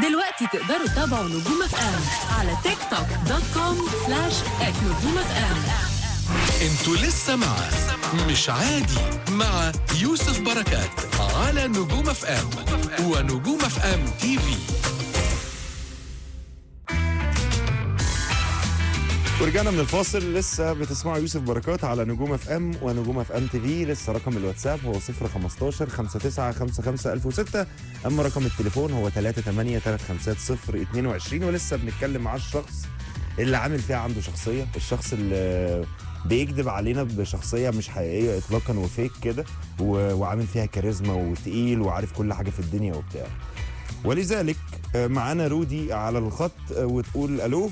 دلوقتي تقدروا تتابعوا نجوم اف ام على تيك توك دوت كوم سلاش ات نجوم اف ام انتوا لسه مع مش عادي مع يوسف بركات على نجوم اف ام ونجوم اف ام تي في ورجعنا من الفاصل لسه بتسمعوا يوسف بركات على نجوم اف ام ونجوم اف ام تي في لسه رقم الواتساب هو 015 59 55 1006 اما رقم التليفون هو 38 350 22 ولسه بنتكلم مع الشخص اللي عامل فيها عنده شخصيه الشخص اللي بيكذب علينا بشخصيه مش حقيقيه اطلاقا وفيك كده و- وعامل فيها كاريزما وتقيل وعارف كل حاجه في الدنيا وبتاع ولذلك آه، معانا رودي على الخط آه، وتقول الو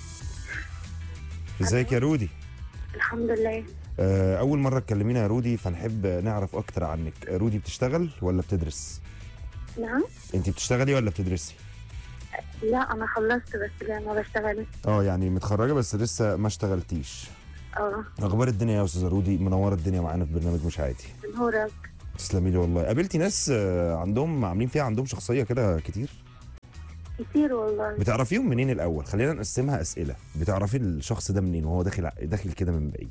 ازيك يا رودي الحمد لله آه، اول مره تكلمينا يا رودي فنحب نعرف اكتر عنك آه، رودي بتشتغل ولا بتدرس نعم انت بتشتغلي ولا بتدرسي لا انا خلصت بس لا ما بشتغل اه يعني متخرجه بس لسه ما اشتغلتيش اه اخبار الدنيا يا استاذه رودي منوره الدنيا معانا في برنامج مش عادي نهورك تسلمي لي والله قابلتي ناس آه، عندهم عاملين فيها عندهم شخصيه كده كتير كتير والله بتعرفيهم منين الاول خلينا نقسمها اسئله بتعرفي الشخص ده منين وهو داخل داخل كده من بعيد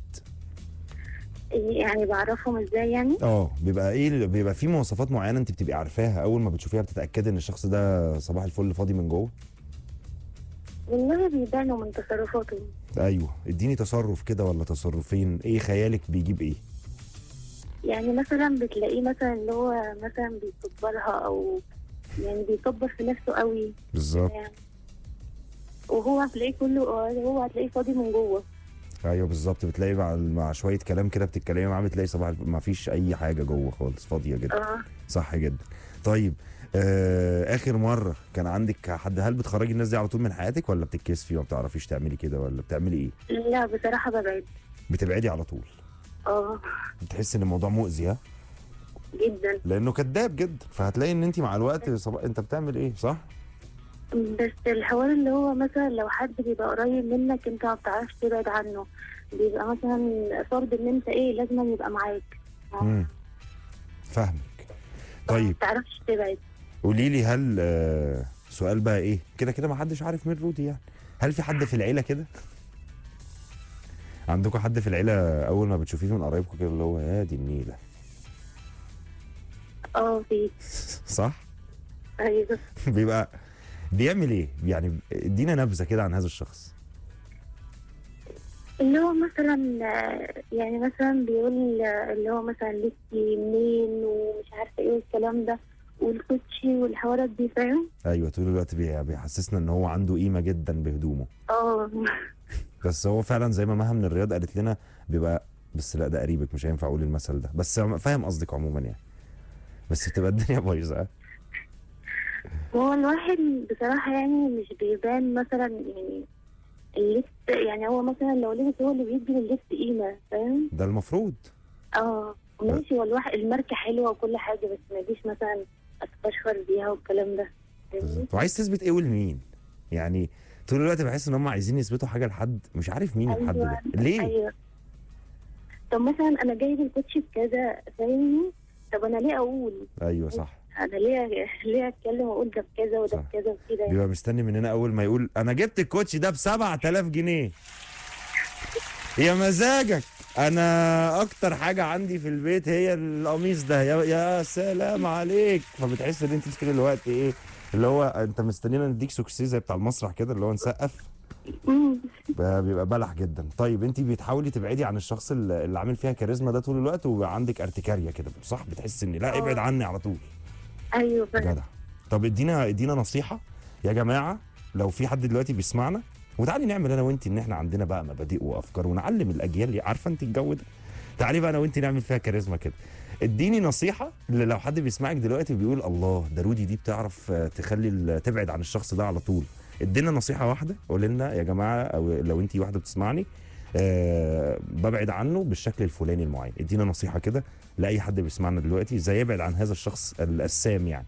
يعني بعرفهم ازاي يعني اه بيبقى ايه بيبقى في مواصفات معينه انت بتبقي عارفاها اول ما بتشوفيها بتتاكدي ان الشخص ده صباح الفل فاضي من جوه والله بيبانوا من تصرفاتهم ايوه اديني تصرف كده ولا تصرفين ايه خيالك بيجيب ايه يعني مثلا بتلاقيه مثلا اللي هو مثلا بيكبرها او يعني بيكبر في نفسه قوي بالظبط يعني وهو هتلاقيه كله هو هتلاقيه فاضي من جوه ايوه بالظبط بتلاقي مع مع شويه كلام كده بتتكلمي معاه بتلاقي صباح الفل ما فيش اي حاجه جوه خالص فاضيه جدا اه صح جدا طيب آه اخر مره كان عندك حد هل بتخرجي الناس دي على طول من حياتك ولا بتتكسفي وما بتعرفيش تعملي كده ولا بتعملي ايه لا بصراحه ببعد بتبعدي على طول اه بتحسي ان الموضوع مؤذي ها جدا لانه كذاب جدا فهتلاقي ان انت مع الوقت صباح انت بتعمل ايه صح بس الحوار اللي هو مثلا لو حد بيبقى قريب منك انت ما بتعرفش تبعد عنه بيبقى مثلا فرض ان انت ايه لازم يبقى معاك امم فاهمك ما طيب بتعرفش تبعد قولي لي هل آه، سؤال بقى ايه كده كده ما حدش عارف مين رودي يعني هل في حد في العيله كده عندكم حد في العيله اول ما بتشوفيه من قرايبكم كده اللي هو يا دي النيله اه في صح ايوه بيبقى بيعمل ايه يعني ادينا نبذه كده عن هذا الشخص اللي هو مثلا آه، يعني مثلا بيقول آه، اللي هو مثلا لسي منين ومش عارفه ايه الكلام ده والكوتشي والحوارات دي فاهم ايوه طول الوقت بي- بيحسسنا ان هو عنده قيمه جدا بهدومه اه بس هو فعلا زي ما مها من الرياض قالت لنا بيبقى بس لا ده قريبك مش هينفع اقول المثل ده بس فاهم قصدك عموما يعني بس بتبقى الدنيا بايظه ها؟ هو الواحد بصراحه يعني مش بيبان مثلا يعني اللبس يعني هو مثلا لو لبس هو اللي بيدي للبس قيمه فاهم ده المفروض اه ماشي هو الواحد الماركه حلوه وكل حاجه بس ما يجيش مثلا استشفر بيها والكلام ده فاهمني؟ بالظبط وعايز تثبت ايه ولمين يعني طول الوقت بحس ان هم عايزين يثبتوا حاجه لحد مش عارف مين الحد ده ليه ايوه طب مثلا انا جايب الكوتشي بكذا فاهمني طب انا ليه اقول ايوه صح انا ليه ليه اتكلم واقول ده بكذا وده صح. بكذا وكده يعني. بيبقى مستني مننا اول ما يقول انا جبت الكوتشي ده ب 7000 جنيه يا مزاجك انا اكتر حاجه عندي في البيت هي القميص ده يا, يا سلام عليك فبتحس ان انت طول الوقت ايه اللي هو انت مستنينا نديك سوكسي زي بتاع المسرح كده اللي هو نسقف مم. بقى- بيبقى بلح جدا طيب انت بتحاولي تبعدي عن الشخص اللي اللي عامل فيها كاريزما ده طول الوقت وبقى عندك ارتكاريه كده صح بتحس ان لا ابعد عني على طول ايوه فاهم جدع طب ادينا ادينا نصيحه يا جماعه لو في حد دلوقتي بيسمعنا وتعالي نعمل انا وانت ان احنا عندنا بقى مبادئ وافكار ونعلم الاجيال اللي عارفه انت الجو ده تعالي بقى انا وانت نعمل فيها كاريزما كده اديني نصيحه اللي لو حد بيسمعك دلوقتي بيقول الله ده رودي دي بتعرف آه، تخلي ال- تبعد عن الشخص ده على طول ادينا نصيحه واحده قول لنا يا جماعه او لو انت واحده بتسمعني أه ببعد عنه بالشكل الفلاني المعين ادينا نصيحه كده لاي حد بيسمعنا دلوقتي ازاي يبعد عن هذا الشخص السام يعني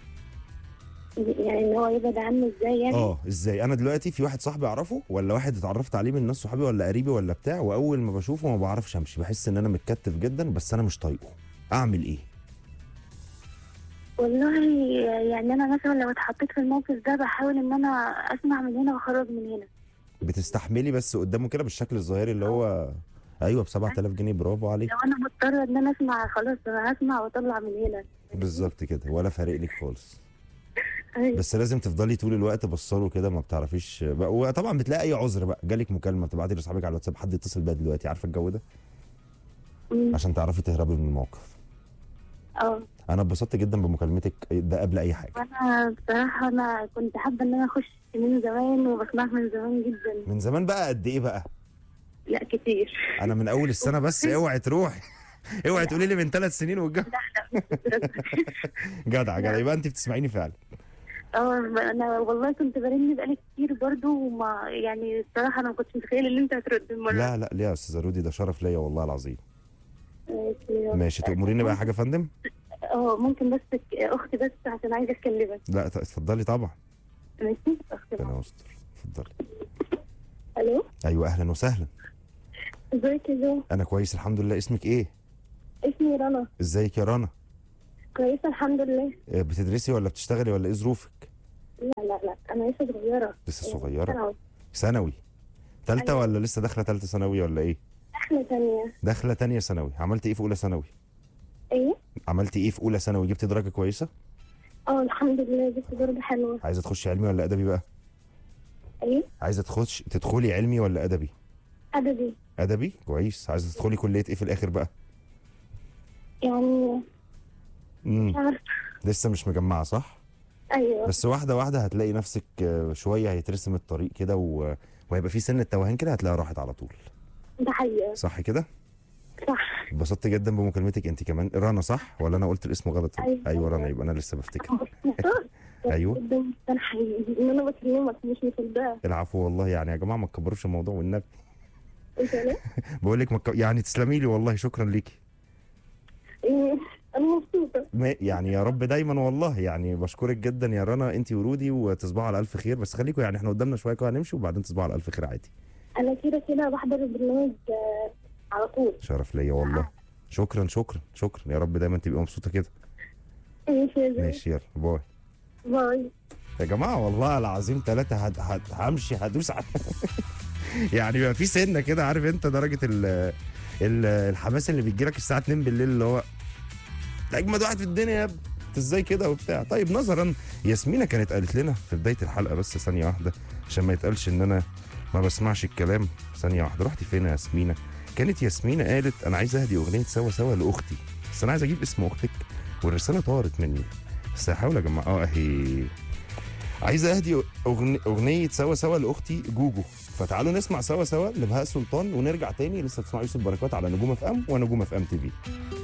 يعني ان هو يبعد عنه ازاي يعني اه ازاي انا دلوقتي في واحد صاحبي اعرفه ولا واحد اتعرفت عليه من ناس صحابي ولا قريبي ولا بتاع واول ما بشوفه ما بعرفش امشي بحس ان انا متكتف جدا بس انا مش طايقه اعمل ايه والله يعني انا مثلا لو اتحطيت في الموقف ده بحاول ان انا اسمع من هنا واخرج من هنا بتستحملي بس قدامه كده بالشكل الظاهري اللي هو ايوه ب 7000 جنيه برافو عليك لو انا مضطره ان انا اسمع خلاص انا هسمع واطلع من هنا بالظبط كده ولا فارق لك خالص أيوة. بس لازم تفضلي طول الوقت بصله كده ما بتعرفيش بقى- وطبعا بتلاقي اي عذر بقى جالك مكالمه تبعتي لاصحابك على الواتساب حد يتصل بيها دلوقتي عارفه الجو ده أمم، عشان تعرفي تهربي من الموقف اه انا اتبسطت جدا بمكالمتك ده قبل اي حاجه وانا بصراحه انا كنت حابه ان انا اخش من زمان وبسمعك من زمان جدا من زمان بقى قد ايه بقى لا كتير انا من اول السنه بس اوعي تروحي اوعي تقولي لي من ثلاث سنين والجو جدع جدع يبقى انت بتسمعيني فعلا اه انا والله كنت برن بقالي كتير برضو وما يعني الصراحه انا ما كنتش متخيله ان انت هترد المره لا لا ليه يا استاذه رودي ده شرف ليا والله العظيم ماشي. ماشي تأمريني بقى حاجه يا فندم اه ممكن بس ك- اختي بس عشان عايزه اكلمك لا ت- اتفضلي طبعا ماشي اختي ربنا يستر اتفضلي الو ايوه اهلا وسهلا ازيك يا جو انا كويس الحمد لله اسمك ايه اسمي رنا ازيك يا رنا كويسه الحمد لله آه، بتدرسي ولا بتشتغلي ولا ايه ظروفك لا لا لا انا لسه صغيره لسه يعني صغيره سنة ثانوي ثالثه أيوة. ولا لسه داخله ثالثه ثانوي ولا ايه داخله ثانيه داخله تانية ثانوي عملتي ايه في اولى ثانوي ايه عملتي ايه في اولى ثانوي جبتي درجه كويسه اه الحمد لله جبت درجه حلوه عايزه تخشي علمي ولا ادبي بقى ايه عايزه تخش تدخلي علمي ولا ادبي ادبي ادبي كويس عايزه تدخلي كليه ايه في الاخر بقى يعني امم مش عارفه لسه مش مجمعه صح ايوه بس واحده واحده هتلاقي نفسك آه، شويه هيترسم الطريق كده و... وهيبقى في سن التوهان كده هتلاقيها راحت على طول ده حقيقه صح كده صح اتبسطت جدا بمكالمتك انت كمان رنا صح ولا انا قلت الاسم غلط أيوة. ايوه رنا يبقى انا لسه بفتكر مبسوطة أيوة. جدا جدا حقيقي ان انا بكلمك مش مصدقه العفو والله يعني يا جماعه ما تكبروش الموضوع والنبي انت ليه؟ بقول لك مك... يعني تسلمي لي والله شكرا ليكي إيه، انا مبسوطه ما يعني يا رب دايما والله يعني بشكرك جدا يا رنا انت ورودي وتصبحوا على الف خير بس خليكم يعني احنا قدامنا شويه كده هنمشي وبعدين تصبحوا على الف خير عادي انا كده كده بحضر البرنامج آه، على طول شرف ليا والله شكرا شكرا شكرا يا رب دايما تبقي مبسوطه كده ماشي يا زين. ماشي يلا باي باي يا جماعه والله العظيم ثلاثه هد... هد... همشي هدوس على يعني بقى في سنه كده عارف انت درجه ال... ال... الحماس اللي بيجي لك الساعه 2 بالليل اللي هو ده اجمد واحد في الدنيا يا ابني انت ازاي كده وبتاع طيب نظرا ياسمينة كانت قالت لنا في بدايه الحلقه بس ثانيه واحده عشان ما يتقالش ان انا ما بسمعش الكلام ثانيه واحده رحتي فين يا ياسمينة كانت ياسمينة قالت انا عايز اهدي اغنيه سوا سوا لاختي بس انا عايز اجيب اسم اختك والرساله طارت مني بس هحاول يا جماعه اه اهي عايز اهدي أغني... اغنيه سوا سوا لاختي جوجو فتعالوا نسمع سوا سوا لبهاء سلطان ونرجع تاني لسه تسمعوا يوسف بركات على نجوم اف ام ونجوم اف ام تي في